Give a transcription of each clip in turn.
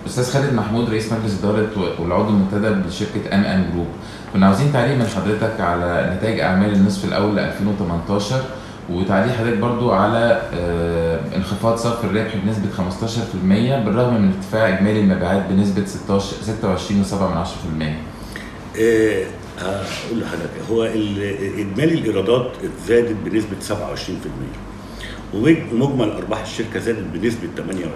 استاذ خالد محمود رئيس مجلس اداره والعضو المنتدب لشركه ام ام جروب كنا عاوزين تعليق من حضرتك على نتائج اعمال النصف الاول ل 2018 وتعليق حضرتك برضو على آه، انخفاض صافي الربح بنسبه 15% بالرغم من ارتفاع اجمالي المبيعات بنسبه 16 26.7% آه، هقول لحضرتك هو ال- اجمالي الايرادات زادت بنسبه 27% ومجمل ارباح الشركه زادت بنسبه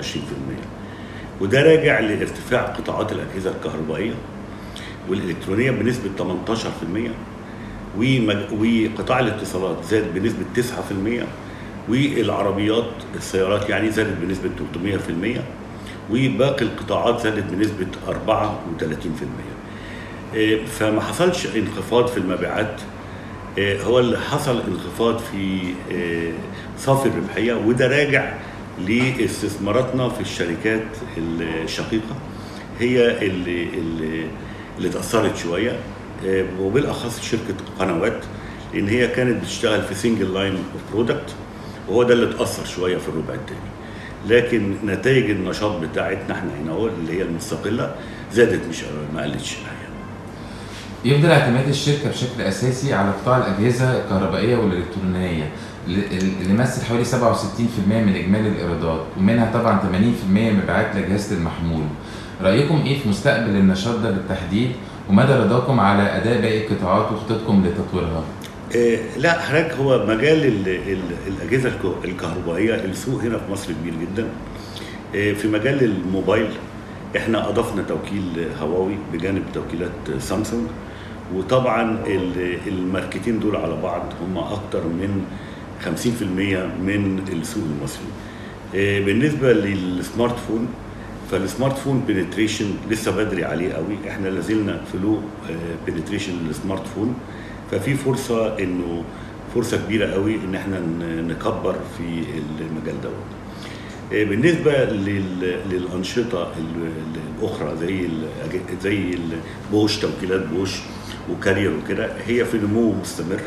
28% وده راجع لارتفاع قطاعات الاجهزه الكهربائيه والالكترونيه بنسبه 18% ومج- وقطاع الاتصالات زاد بنسبه 9% والعربيات السيارات يعني زادت بنسبه 300% وباقي القطاعات زادت بنسبه 34% إيه، فما حصلش انخفاض في المبيعات إيه، هو اللي حصل انخفاض في إيه، صافي الربحيه وده راجع لاستثماراتنا في الشركات الشقيقه هي اللي اللي, اللي اتاثرت شويه إيه، وبالاخص شركه قنوات لان هي كانت بتشتغل في سنجل لاين اوف برودكت وهو ده اللي اتاثر شويه في الربع الثاني لكن نتائج النشاط بتاعتنا احنا هنا هو اللي هي المستقله زادت مش ما قلتش الحقيقه يفضل اعتماد الشركة بشكل أساسي على قطاع الأجهزة الكهربائية والإلكترونية اللي يمثل حوالي 67% من إجمالي الإيرادات ومنها طبعا 80% مبيعات لأجهزة المحمول. رأيكم إيه في مستقبل النشاط ده بالتحديد ومدى رضاكم على أداء باقي القطاعات وخططكم لتطويرها؟ آه، لا حضرتك هو مجال ال ال الاجهزه الك- الكهربائيه السوق هنا في مصر كبير جدا آه، في مجال الموبايل احنا اضفنا توكيل هواوي بجانب توكيلات سامسونج وطبعا ال- الماركتين دول على بعض هم اكتر من 50% من السوق المصري آه، بالنسبه للسمارت فون فالسمارت فون بنتريشن لسه بدري عليه قوي احنا لازلنا في لو بنتريشن للسمارت فون ففي فرصه انه فرصه كبيره قوي ان احنا ن- نكبر في المجال دوت آه، بالنسبه لل- للانشطه ال- الاخرى زي ال- زي بوش توكيلات بوش وكارير وكده هي في نمو مستمر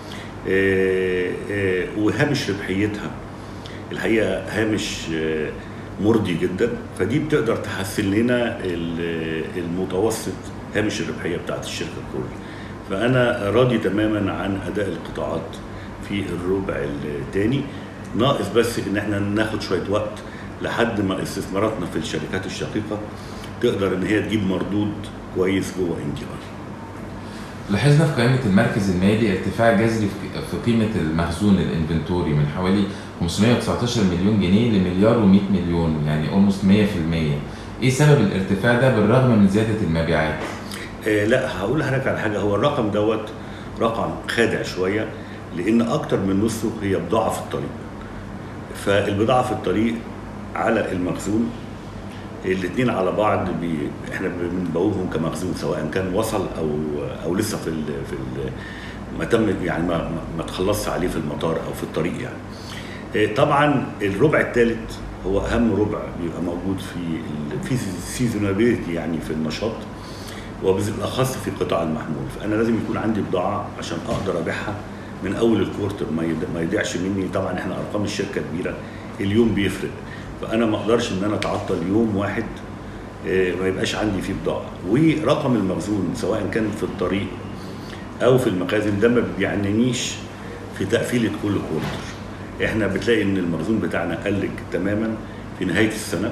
آه، آه، وهامش ربحيتها الحقيقه هامش آه، مرضي جدا فدي بتقدر تحسن لنا ال- المتوسط هامش الربحيه بتاعت الشركه كلها فانا راضي تماما عن اداء القطاعات في الربع الثاني ناقص بس ان احنا ناخد شويه وقت لحد ما استثماراتنا في الشركات الشقيقه تقدر ان هي تجيب مردود كويس جوه ان دي اي لاحظنا في قائمة المركز المالي ارتفاع جذري في- في قيمة المخزون الانفنتوري من حوالي 519 مليون جنيه لمليار و100 مليون يعني almost 100% ايه سبب الارتفاع ده بالرغم من زيادة المبيعات؟ آه لا هقول لحضرتك على حاجه هو الرقم دوت رقم خادع شويه لان اكتر من نصه هي بضاعه في الطريق فالبضاعه في الطريق على المخزون الاثنين على بعض بي احنا بنبوبهم كمخزون سواء كان وصل او او لسه في ال في ال ما تم يعني ما ما- ما تخلصش عليه في المطار او في الطريق يعني آه، طبعا الربع الثالث هو اهم ربع بيبقى موجود في ال في سيزونابيلتي يعني في النشاط وبالاخص في قطاع المحمول فانا لازم يكون عندي بضاعه عشان اقدر ابيعها من اول الكورتر ما يد- ما يضيعش مني طبعا احنا ارقام الشركه كبيره اليوم بيفرق فانا ما اقدرش ان انا اتعطل يوم واحد آه، ما يبقاش عندي فيه بضاعه ورقم المخزون سواء كان في الطريق او في المخازن ده ما بيعنينيش في تقفيله كل كورتر احنا بتلاقي ان المخزون بتاعنا قل تماما في نهايه السنه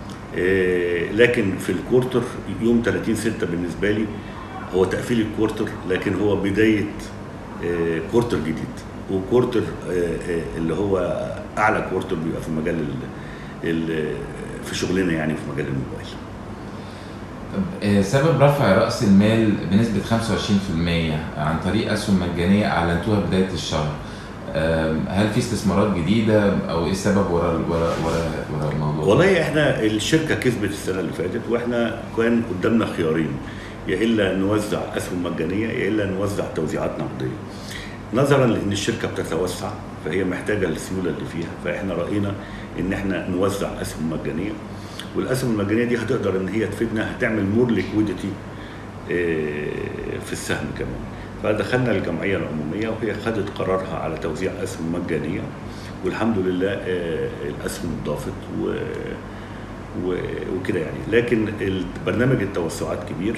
آه، لكن في الكورتر يوم 30 6 بالنسبه لي هو تقفيل الكورتر لكن هو بدايه آه، كورتر جديد وكورتر آه، آه، اللي هو اعلى كورتر بيبقى في مجال ال- ال- في شغلنا يعني في مجال الموبايل طب آه، سبب رفع رأس المال بنسبة 25% عن طريق أسهم مجانية أعلنتوها بداية الشهر آم، هل في استثمارات جديدة أو إيه السبب ورا ورا ورا ورا الموضوع؟ ده؟ والله احنا الشركه كسبت السنه اللي فاتت واحنا كان قدامنا خيارين يا الا نوزع اسهم مجانيه يا الا نوزع توزيعات نقديه نظرا لان الشركه بتتوسع فهي محتاجه السيوله اللي فيها فاحنا راينا ان احنا نوزع اسهم مجانيه والاسهم المجانيه دي هتقدر ان هي تفيدنا هتعمل مور ليكويديتي في السهم كمان فدخلنا الجمعيه العموميه وهي خدت قرارها على توزيع اسهم مجانيه والحمد لله آه، الاسهم اتضافت و و- وكده يعني لكن ال- برنامج التوسعات كبير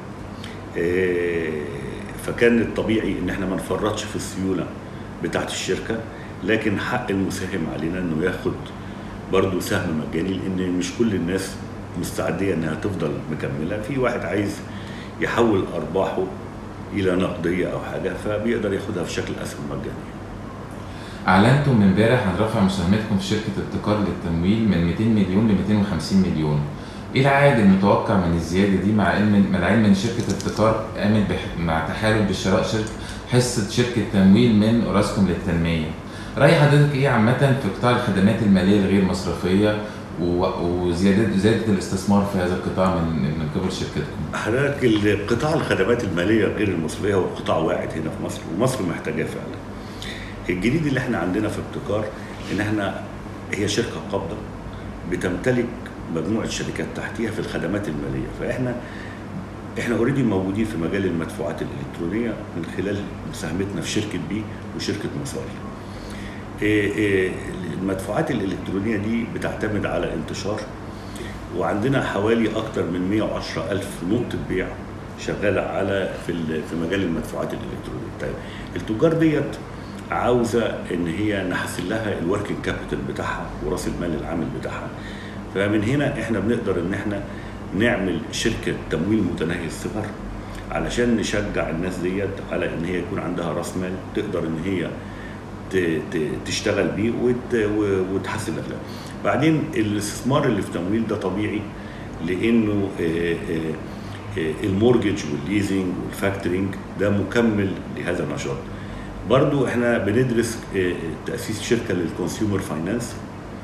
آه، فكان الطبيعي ان احنا ما نفرطش في السيوله بتاعت الشركه لكن حق المساهم علينا انه ياخد برضه سهم مجاني لان مش كل الناس مستعديه انها تفضل مكمله في واحد عايز يحول ارباحه الى نقديه او حاجه فبيقدر ياخدها في شكل اسهم مجاني اعلنتم من امبارح عن رفع مساهمتكم في شركه ابتكار للتمويل من 200 مليون ل 250 مليون ايه العائد المتوقع من الزياده دي مع علم مع العلم ان شركه ابتكار قامت بح- مع تحالف بشراء شركه حصه شركه تمويل من اوراسكوم للتنميه راي حضرتك ايه عامه في قطاع الخدمات الماليه الغير مصرفيه و- وزياده زياده الاستثمار في هذا القطاع من من قبل شركتكم حضرتك قطاع الخدمات الماليه غير المصرفيه هو قطاع واعد هنا في مصر ومصر محتاجاه فعلا. الجديد اللي احنا عندنا في ابتكار ان احنا هي شركه قابضه بتمتلك مجموعه شركات تحتيها في الخدمات الماليه فاحنا احنا اوريدي موجودين في مجال المدفوعات الالكترونيه من خلال مساهمتنا في شركه بي وشركه مصاري. إيه إيه المدفوعات الالكترونيه دي بتعتمد على انتشار وعندنا حوالي اكتر من 110 الف نقطه بيع شغاله على في ال- في مجال المدفوعات الالكترونيه طيب التجار ديت عاوزه ان هي نحسن لها الوركينج كابيتال بتاعها وراس المال العامل بتاعها فمن هنا احنا بنقدر ان احنا نعمل شركه تمويل متناهي الصغر علشان نشجع الناس ديت على ان هي يكون عندها راس مال تقدر ان هي ت- ت- تشتغل بيه وت- و- وتحسن الاخلاق. بعدين الاستثمار اللي في تمويل ده طبيعي لانه آه، آه، آه، المورجج والليزنج والفاكتورينج ده مكمل لهذا النشاط. برضو احنا بندرس آه، تاسيس شركه للكونسيومر فاينانس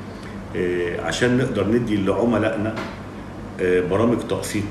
عشان نقدر ندي لعملائنا آه، برامج تقسيط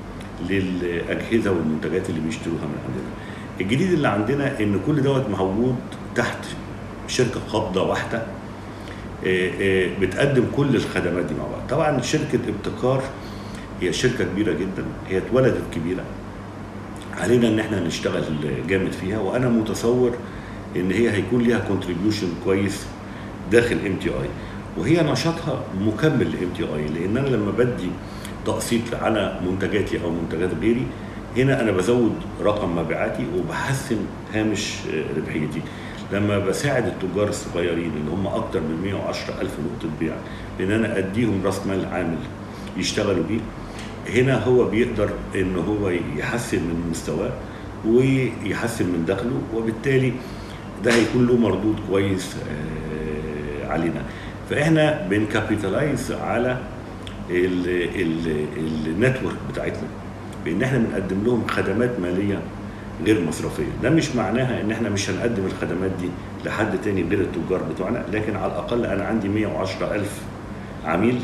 للاجهزه والمنتجات اللي بيشتروها من عندنا. الجديد اللي عندنا ان كل دوت موجود تحت شركه قابضه واحده آه، آه، بتقدم كل الخدمات دي مع بعض. طبعا شركه ابتكار هي شركه كبيره جدا هي اتولدت كبيره علينا ان احنا نشتغل جامد فيها وانا متصور ان هي هيكون ليها كونتريبيوشن كويس داخل ام تي اي وهي نشاطها مكمل لام تي اي لان انا لما بدي تقسيط على منتجاتي او منتجات غيري هنا انا بزود رقم مبيعاتي وبحسن هامش آه، ربحيتي لما بساعد التجار الصغيرين اللي هم اكتر من 110 الف نقطه بيع بان انا اديهم راس مال عامل يشتغلوا بيه هنا هو بيقدر ان هو يحسن من مستواه ويحسن من دخله وبالتالي ده هيكون له مردود كويس آه، علينا فاحنا بنكابيتالايز على النتورك بتاعتنا بان احنا بنقدم لهم خدمات ماليه غير مصرفيه ده مش معناها ان احنا مش هنقدم الخدمات دي لحد تاني غير التجار بتوعنا لكن على الاقل انا عندي 110 الف عميل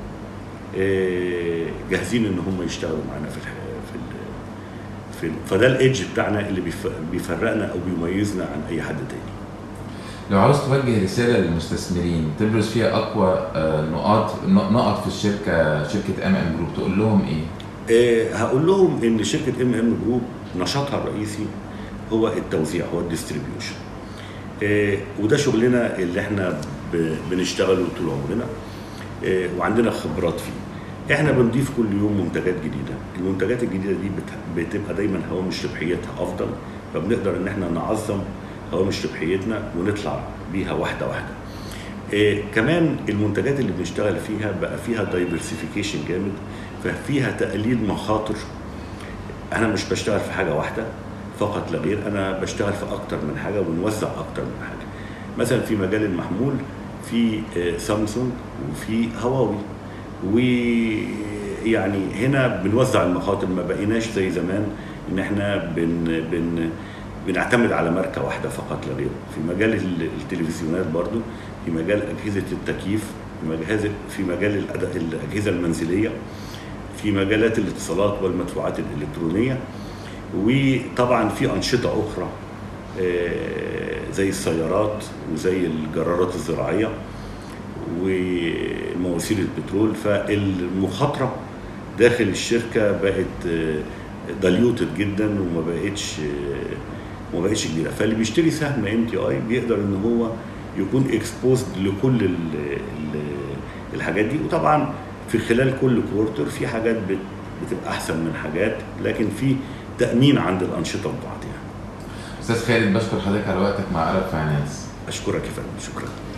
آه، جاهزين ان هم يشتغلوا معانا في الح- في ال- في ال- فده الايدج بتاعنا اللي بيف- بيفرقنا او بيميزنا عن اي حد تاني لو عاوز توجه رساله للمستثمرين تبرز فيها اقوى آه، نقاط نقط في الشركه شركه ام ام جروب تقول لهم ايه؟ آه، هقول لهم ان شركه ام ام جروب نشاطها الرئيسي هو التوزيع هو الديستريبيوشن وده شغلنا اللي احنا ب- بنشتغله طول عمرنا آه، وعندنا خبرات فيه احنا بنضيف كل يوم منتجات جديده المنتجات الجديده دي بت- بتبقى دايما هوامش ربحيتها افضل فبنقدر ان احنا نعظم هوامش ربحيتنا ونطلع بيها واحده واحده آه، كمان المنتجات اللي بنشتغل فيها بقى فيها دايفرسيفيكيشن جامد ففيها تقليل مخاطر انا مش بشتغل في حاجه واحده فقط لا غير انا بشتغل في اكتر من حاجه وبنوزع اكتر من حاجه مثلا في مجال المحمول في آه، سامسونج وفي هواوي ويعني هنا بنوزع المخاطر ما بقيناش زي زمان ان احنا بن بن بنعتمد على ماركه واحده فقط لا غير في مجال ال- التلفزيونات برضو في مجال اجهزه التكييف في مجال في مجال الأد- الاجهزه المنزليه في مجالات الاتصالات والمدفوعات الالكترونيه وطبعا في انشطه اخرى آه، زي السيارات وزي الجرارات الزراعيه ومواسير البترول فالمخاطره داخل الشركه بقت داليوتد جدا وما بقتش آه، ما بقتش كبيره فاللي بيشتري سهم ام تي اي بيقدر ان هو يكون اكسبوزد لكل ال- ال- الحاجات دي وطبعا في خلال كل كوارتر في حاجات بت- بتبقى احسن من حاجات لكن في تامين عند الانشطه ببعض يعني استاذ خالد بشكر حضرتك على وقتك مع ارب فاينانس اشكرك يا فندم شكرا